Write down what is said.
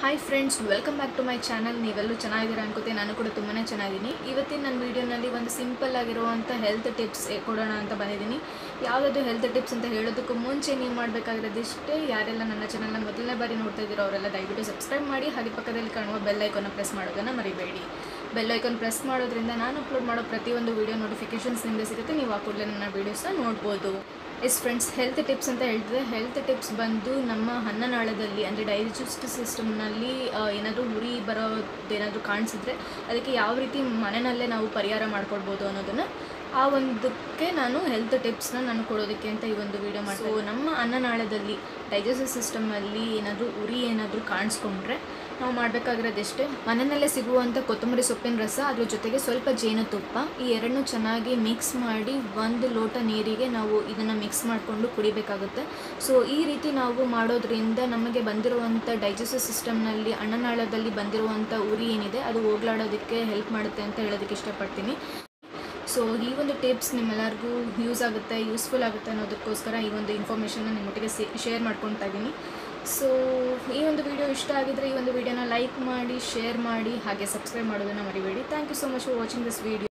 hi friends welcome back to my channel ನೀವೆಲ್ಲೂ ಚೆನ್ನಾಗಿದ್ದೀರಾ ಅನ್ಕೋತೀನಿ ನಾನು ಕೂಡ ತುಂಬಾ ಚೆನ್ನಾಗಿದ್ದೀನಿ ಇವತ್ತಿನ ನನ್ನ ವೀಡಿಯೋನಲ್ಲಿ ಒಂದು ಸಿಂಪಲ್ ಆಗಿರುವಂಥ ಹೆಲ್ತ್ ಟಿಪ್ಸ್ ಕೊಡೋಣ ಅಂತ ಬಂದಿದ್ದೀನಿ ಯಾವುದಾದ್ರು ಹೆಲ್ತ್ ಟಿಪ್ಸ್ ಅಂತ ಹೇಳೋದಕ್ಕೂ ಮುಂಚೆ ನೀವು ಮಾಡಬೇಕಾಗಿರೋದಿಷ್ಟೇ ಯಾರೆಲ್ಲ ನನ್ನ ಚಾನಲ್ನ ಮೊದಲನೇ ಬಾರಿ ನೋಡ್ತಾ ಇದ್ದೀರೋ ಅವರೆಲ್ಲ ದಯವಿಟ್ಟು ಸಬ್ಸ್ಕ್ರೈಬ್ ಮಾಡಿ ಹಾಗೆ ಪಕ್ಕದಲ್ಲಿ ಕಾಣುವ ಬೆಲ್ ಐಕಾನ್ನ ಪ್ರೆಸ್ ಮಾಡೋದನ್ನು ಮರಿಬೇಡಿ ಬೆಲ್ ಐಕಾನ್ ಪ್ರೆಸ್ ಮಾಡೋದ್ರಿಂದ ನಾನು ಅಪ್ಲೋಡ್ ಮಾಡೋ ಪ್ರತಿಯೊಂದು ವೀಡಿಯೋ ನೋಟಿಫಿಕೇಷನ್ಸ್ ನಿಮಗೆ ಸಿಗುತ್ತೆ ನೀವು ಆ ಕೂಡಲೇ ನನ್ನ ವೀಡಿಯೋಸ್ನ ನೋಡ್ಬೋದು ಎಸ್ ಫ್ರೆಂಡ್ಸ್ ಹೆಲ್ತ್ ಟಿಪ್ಸ್ ಅಂತ ಹೇಳ್ತಿದೆ ಹೆಲ್ತ್ ಟಿಪ್ಸ್ ಬಂದು ನಮ್ಮ ಅನ್ನನಾಳದಲ್ಲಿ ಅಂದರೆ ಡೈಜೆಸ್ಟಿವ್ ಸಿಸ್ಟಮ್ನಲ್ಲಿ ಏನಾದರೂ ಉರಿ ಬರೋದೇನಾದರೂ ಕಾಣಿಸಿದ್ರೆ ಅದಕ್ಕೆ ಯಾವ ರೀತಿ ಮನೆಯಲ್ಲೇ ನಾವು ಪರಿಹಾರ ಮಾಡ್ಕೊಳ್ಬೋದು ಅನ್ನೋದನ್ನು ಆ ಒಂದಕ್ಕೆ ನಾನು ಹೆಲ್ತ್ ಟಿಪ್ಸ್ನ ನಾನು ಕೊಡೋದಕ್ಕೆ ಅಂತ ಈ ಒಂದು ವಿಡಿಯೋ ಮಾಡಿ ಸೊ ನಮ್ಮ ಅನ್ನನಾಳದಲ್ಲಿ ಡೈಜೆಸ್ಟಿವ್ ಸಿಸ್ಟಮಲ್ಲಿ ಏನಾದರೂ ಉರಿ ಏನಾದರೂ ಕಾಣಿಸ್ಕೊಂಡ್ರೆ ನಾವು ಮಾಡಬೇಕಾಗಿರೋದೆಷ್ಟೇ ಮನೆಯಲ್ಲೇ ಸಿಗುವಂಥ ಕೊತ್ತಂಬರಿ ಸೊಪ್ಪಿನ ರಸ ಅದ್ರ ಜೊತೆಗೆ ಸ್ವಲ್ಪ ಜೇನುತುಪ್ಪ ಈ ಎರಡನ್ನೂ ಚೆನ್ನಾಗಿ ಮಿಕ್ಸ್ ಮಾಡಿ ಒಂದು ಲೋಟ ನೀರಿಗೆ ನಾವು ಇದನ್ನು ಮಿಕ್ಸ್ ಮಾಡಿಕೊಂಡು ಕುಡಿಬೇಕಾಗುತ್ತೆ ಸೊ ಈ ರೀತಿ ನಾವು ಮಾಡೋದ್ರಿಂದ ನಮಗೆ ಬಂದಿರುವಂಥ ಡೈಜೆಸ್ಟಿವ್ ಸಿಸ್ಟಮ್ನಲ್ಲಿ ಅನ್ನನಾಳದಲ್ಲಿ ಬಂದಿರುವಂಥ ಉರಿ ಏನಿದೆ ಅದು ಹೋಗ್ಲಾಡೋದಕ್ಕೆ ಹೆಲ್ಪ್ ಮಾಡುತ್ತೆ ಅಂತ ಹೇಳೋದಕ್ಕೆ ಇಷ್ಟಪಡ್ತೀನಿ ಸೊ ಈ ಒಂದು ಟಿಪ್ಸ್ ನಿಮ್ಮೆಲ್ಲರಿಗೂ ಯೂಸ್ ಆಗುತ್ತೆ ಯೂಸ್ಫುಲ್ ಆಗುತ್ತೆ ಅನ್ನೋದಕ್ಕೋಸ್ಕರ ಈ ಒಂದು ಇನ್ಫಾರ್ಮೇಷನ್ನ ನಿಮ್ಮೊಟ್ಟಿಗೆ ಶೇರ್ ಮಾಡ್ಕೊತಾ ಇದ್ದೀನಿ ಸೊ ಈ ಒಂದು ವಿಡಿಯೋ ಇಷ್ಟ ಆಗಿದ್ರೆ ಈ ಒಂದು ವಿಡಿಯೋನ ಲೈಕ್ ಮಾಡಿ ಶೇರ್ ಮಾಡಿ ಹಾಗೆ ಸಬ್ಸ್ಕ್ರೈಬ್ ಮಾಡೋದನ್ನು ಮರಿಬೇಡಿ thank you so much for watching this video